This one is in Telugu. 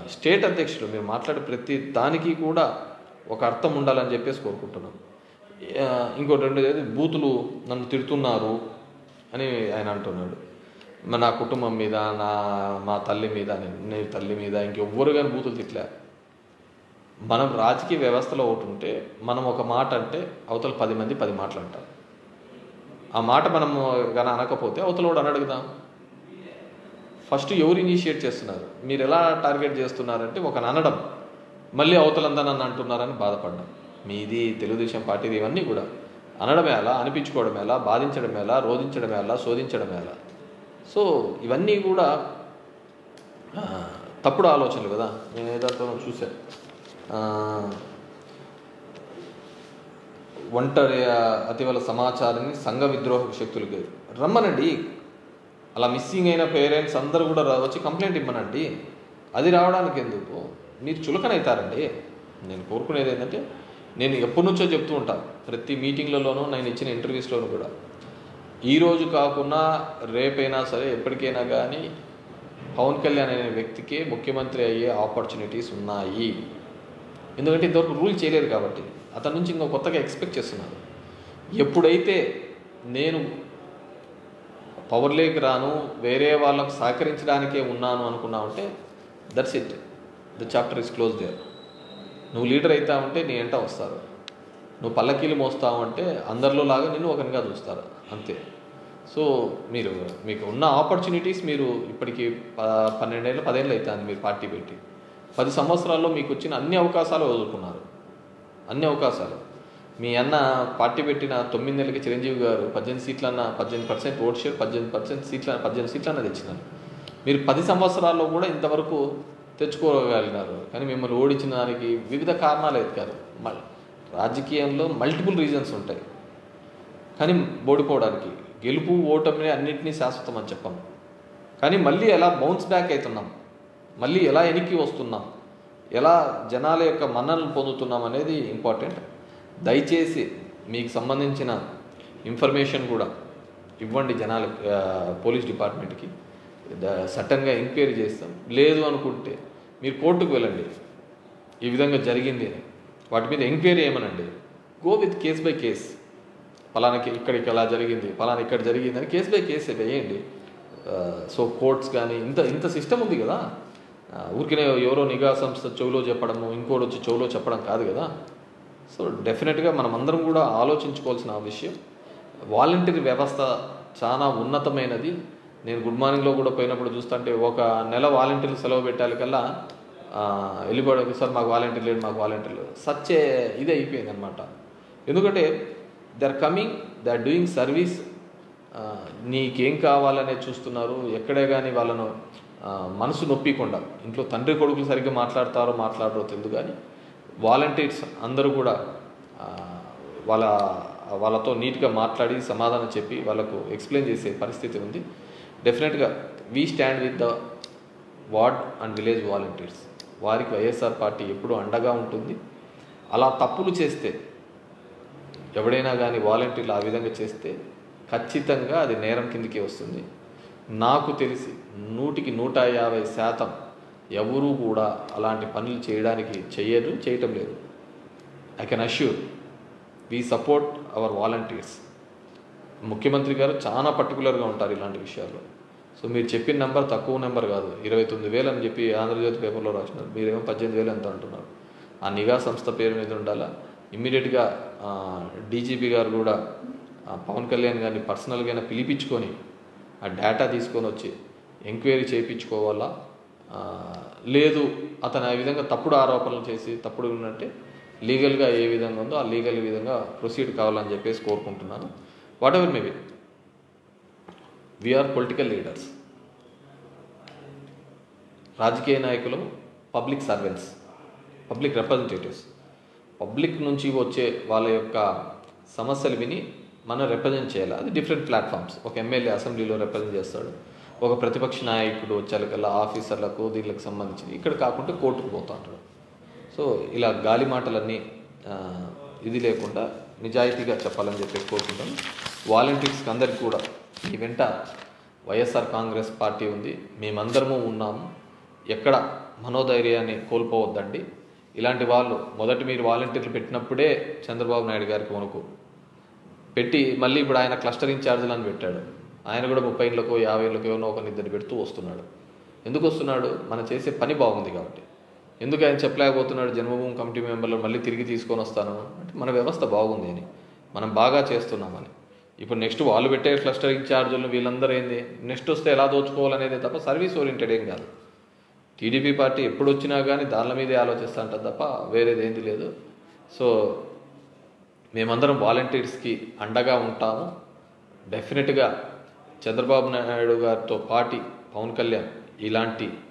స్టేట్ అధ్యక్షులు మీరు మాట్లాడే ప్రతి దానికి కూడా ఒక అర్థం ఉండాలని చెప్పేసి కోరుకుంటున్నాం ఆ, ఇంకోటి రెండు ఏది బూతులు నన్ను తిడుతున్నారు అని ఆయన అంటున్నాడు మా నా కుటుంబం మీద నా మా తల్లి మీద నేను నీ తల్లి మీద ఇంకెవ్వరు కానీ బూతులు తిట్లే మనం రాజకీయ వ్యవస్థలో ఒకటి ఉంటే మనం ఒక మాట అంటే అవతల పది మంది పది మాటలు అంటారు ఆ మాట మనం కానీ అనకపోతే అవతల కూడా అని అడుగుదాం ఫస్ట్ ఎవరు ఇనిషియేట్ చేస్తున్నారు మీరు ఎలా టార్గెట్ చేస్తున్నారంటే ఒక అనడం మళ్ళీ అవతలంతా నన్ను అంటున్నారని బాధపడ్డాం మీది తెలుగుదేశం పార్టీది ఇవన్నీ కూడా అనడం ఎలా అనిపించుకోవడం ఎలా బాధించడం ఎలా రోధించడం ఎలా శోధించడం ఎలా సో ఇవన్నీ కూడా ఆ, తప్పుడు ఆలోచనలు కదా నేను ఏదో చూశాను ఆ, ఒంటరి ఆ, అతివల సమాచారాన్ని సంఘ విద్రోహ శక్తులకి రమ్మనండి అలా మిస్సింగ్ అయిన పేరెంట్స్ అందరూ కూడా రా- వచ్చి కంప్లైంట్ ఇమ్మనండి అది రావడానికి ఎందుకు మీరు చులకనవుతారండి నేను కోరుకునేది ఏంటంటే నేను ఎప్పటి నుంచో చెప్తూ ఉంటాను ప్రతి మీటింగ్లలోనూ నేను ఇచ్చిన ఇంటర్వ్యూస్లోనూ కూడా ఈ రోజు కాకుండా రేపైనా సరే ఎప్పటికైనా కానీ పవన్ కళ్యాణ్ అనే వ్యక్తికి ముఖ్యమంత్రి అయ్యే ఆపర్చునిటీస్ ఉన్నాయి ఎందుకంటే ఇంతవరకు రూల్ చేయలేరు కాబట్టి అతని నుంచి ఇంకో కొత్తగా ఎక్స్పెక్ట్ చేస్తున్నారు ఎప్పుడైతే నేను పవర్లోకి రాను వేరే వాళ్ళకు సహకరించడానికే ఉన్నాను అనుకున్నావంటే that's it the chapter is close there నువ్వు లీడర్ అవుతావంటే నీ ఎంట వస్తారు నువ్వు పల్లకీలు మోస్తావంటే అందరిలో లాగా నిన్ను ఒకరిగా చూస్తారు అంతే సో మీరు మీకు ఉన్న ఆపర్చునిటీస్ మీరు ఇప్పటికి ప పన్నెండేళ్ళు పదేళ్ళు అవుతుంది మీరు పార్టీ పెట్టి పది సంవత్సరాల్లో మీకు వచ్చిన అన్ని అవకాశాలు వదులుకున్నారు అన్ని అవకాశాలు మీ అన్న పార్టీ పెట్టిన తొమ్మిది నెలలకి చిరంజీవి గారు పద్దెనిమిది సీట్లన్న పద్దెనిమిది పర్సెంట్ ఓట్ షేర్ పద్దెనిమిది పర్సెంట్ సీట్ల పద్దెనిమిది సీట్లన్న తెచ్చినారు మీరు పది సంవత్సరాల్లో కూడా ఇంతవరకు తెచ్చుకోగలిగినారు కానీ మిమ్మల్ని ఓడించిన దానికి వివిధ కారణాలు ఎత్తుకారు మల్ రాజకీయంలో మల్టిపుల్ రీజన్స్ ఉంటాయి కానీ ఓడిపోవడానికి గెలుపు ఓటమిని అన్నింటినీ శాశ్వతం అని చెప్పం కానీ మళ్ళీ ఎలా బౌన్స్ బ్యాక్ అవుతున్నాం మళ్ళీ ఎలా వెనక్కి వస్తున్నాం ఎలా జనాల యొక్క మన్ననలు పొందుతున్నాం అనేది ఇంపార్టెంట్ దయచేసి మీకు సంబంధించిన ఇన్ఫర్మేషన్ కూడా ఇవ్వండి జనాల ఆ, పోలీస్ డిపార్ట్మెంట్కి ద- సడన్గా ఎంక్వైరీ చేస్తాం లేదు అనుకుంటే మీరు కోర్టుకు వెళ్ళండి ఈ విధంగా జరిగింది అని వాటి మీద ఎంక్వైరీ ఏమనండి go with case by case ఫలానాకి ఇక్కడికి ఎలా జరిగింది ఫలానా ఇక్కడ జరిగింది అని కేస్ బై కేస్ వేయండి సో కోర్ట్స్ కానీ ఇంత ఇంత సిస్టమ్ ఉంది కదా ఆ, ఊరికనే ఎవరో నిఘా సంస్థ చెవులో చెప్పడము ఇంకోటి వచ్చి చెవులో చెప్పడం కాదు కదా సో డెఫినెట్గా మనం అందరం కూడా ఆలోచించుకోవాల్సిన విషయం వాలంటీర్ వ్యవస్థ చాలా ఉన్నతమైనది నేను గుడ్ మార్నింగ్లో కూడా పోయినప్పుడు చూస్తుంటే ఒక నెల వాలంటీర్లు సెలవు పెట్టాలి కల్లా ఆ, వెళ్ళిపోవడానికి సార్ మాకు వాలంటీర్ లేడు మాకు వాలంటీర్ లేడు సచ్చే ఇది అయిపోయింది అనమాట ఎందుకంటే they are coming they are doing service నీకేం కావాలనే చూస్తున్నారు ఎక్కడే కానీ వాళ్ళను ఆ, మనసు నొప్పికుండా ఇంట్లో తండ్రి కొడుకులు సరిగ్గా మాట్లాడతారో మాట్లాడరో తెలియదు కానీ వాలంటీర్స్ అందరూ కూడా ఆ, వాళ్ళ వాళ్ళతో నీట్గా మాట్లాడి సమాధానం చెప్పి వాళ్ళకు ఎక్స్ప్లెయిన్ చేసే పరిస్థితి ఉంది డెఫినెట్గా we stand with the ward and village volunteers వారికి వైఎస్ఆర్ పార్టీ ఎప్పుడూ అండగా ఉంటుంది అలా తప్పులు చేస్తే ఎవడైనా కానీ వాలంటీర్లు ఆ విధంగా చేస్తే ఖచ్చితంగా అది నేరం కిందికి వస్తుంది నాకు తెలిసి నూటికి నూట యాభై శాతం ఎవరూ కూడా అలాంటి పనులు చేయడానికి చెయ్యరు చేయటం లేదు I can assure we support our volunteers ముఖ్యమంత్రి గారు చాలా పర్టికులర్గా ఉంటారు ఇలాంటి విషయాల్లో సో మీరు చెప్పిన నెంబర్ తక్కువ నెంబర్ కాదు ఇరవై తొమ్మిది వేలు అని చెప్పి ఆంధ్రజ్యోతి పేపర్లో రాసినారు మీరేమో పద్దెనిమిది వేలు ఎంత అంటున్నారు ఆ నిఘా సంస్థ పేరు మీద ఉండాలా ఇమ్మీడియట్గా డీజీపీ గారు కూడా ఆ, పవన్ కళ్యాణ్ గారిని పర్సనల్గా పిలిపించుకొని ఆ డేటా తీసుకొని వచ్చి ఎంక్వైరీ చేయించుకోవాలా ఆ, లేదు అతను ఆ విధంగా తప్పుడు ఆరోపణలు చేసి తప్పుడు ఉన్నట్టే లీగల్గా ఏ విధంగా ఉందో ఆ లీగల్ విధంగా ప్రొసీడ్ కావాలని చెప్పేసి కోరుకుంటున్నాను whatever maybe we're political leaders రాజకీయ నాయకులు public servants public representatives public నుంచి వచ్చే వాళ్ళ యొక్క సమస్యలు విని మనం రిప్రజెంట్ చేయాలి అది డిఫరెంట్ ప్లాట్ఫామ్స్ ఒక ఎమ్మెల్యే అసెంబ్లీలో రిప్రజెంట్ చేస్తాడు ఒక ప్రతిపక్ష నాయకుడు వచ్చేకల్లా ఆఫీసర్లకు దీనికి సంబంధించి ఇక్కడ కాకుండా కోర్టుకు పోతా ఉంటాడు సో ఇలా గాలి మాటలన్నీ ఆ, ఇది లేకుండా నిజాయితీగా చెప్పాలని చెప్పి కోరుకుంటాను వాలంటీర్స్కి అందరికీ కూడా ఈ వెంట వైఎస్ఆర్ కాంగ్రెస్ పార్టీ ఉంది మేమందరము ఉన్నాము ఎక్కడ మనోధైర్యాన్ని కోల్పోవద్దండి ఇలాంటి వాళ్ళు మొదటి మీరు వాలంటీర్లు పెట్టినప్పుడే చంద్రబాబు నాయుడు గారికి వణుకు పెట్టి మళ్ళీ ఇప్పుడు ఆయన క్లస్టర్ ఇన్ఛార్జీలు అని పెట్టాడు ఆయన కూడా ముప్పై ఏళ్ళకో యాభై ఏళ్ళకో ఏమో ఒక ఇద్దరు పెడుతూ వస్తున్నాడు ఎందుకు వస్తున్నాడు మనం చేసే పని బాగుంది కాబట్టి ఎందుకు ఆయన చెప్పలేకపోతున్నాడు జన్మభూమి కమిటీ మెంబర్లు మళ్ళీ తిరిగి తీసుకొని వస్తాను అంటే మన వ్యవస్థ బాగుంది అని మనం బాగా చేస్తున్నామని ఇప్పుడు నెక్స్ట్ వాళ్ళు పెట్టే క్లస్టర్ ఇన్ఛార్జీలు వీళ్ళందరూ ఏంది నెక్స్ట్ వస్తే ఎలా దోచుకోవాలనేది తప్ప సర్వీస్ ఓరియంటెడ్ ఏం కాదు టీడీపీ పార్టీ ఎప్పుడు వచ్చినా కానీ దానిల మీదే ఆలోచిస్తా ఉంటుంది తప్ప వేరేది ఏంది లేదు సో మేమందరం వాలంటీర్స్కి అండగా ఉంటాము డెఫినెట్గా చంద్రబాబు నాయుడు గారితో పాటి పవన్ కళ్యాణ్ ఇలాంటి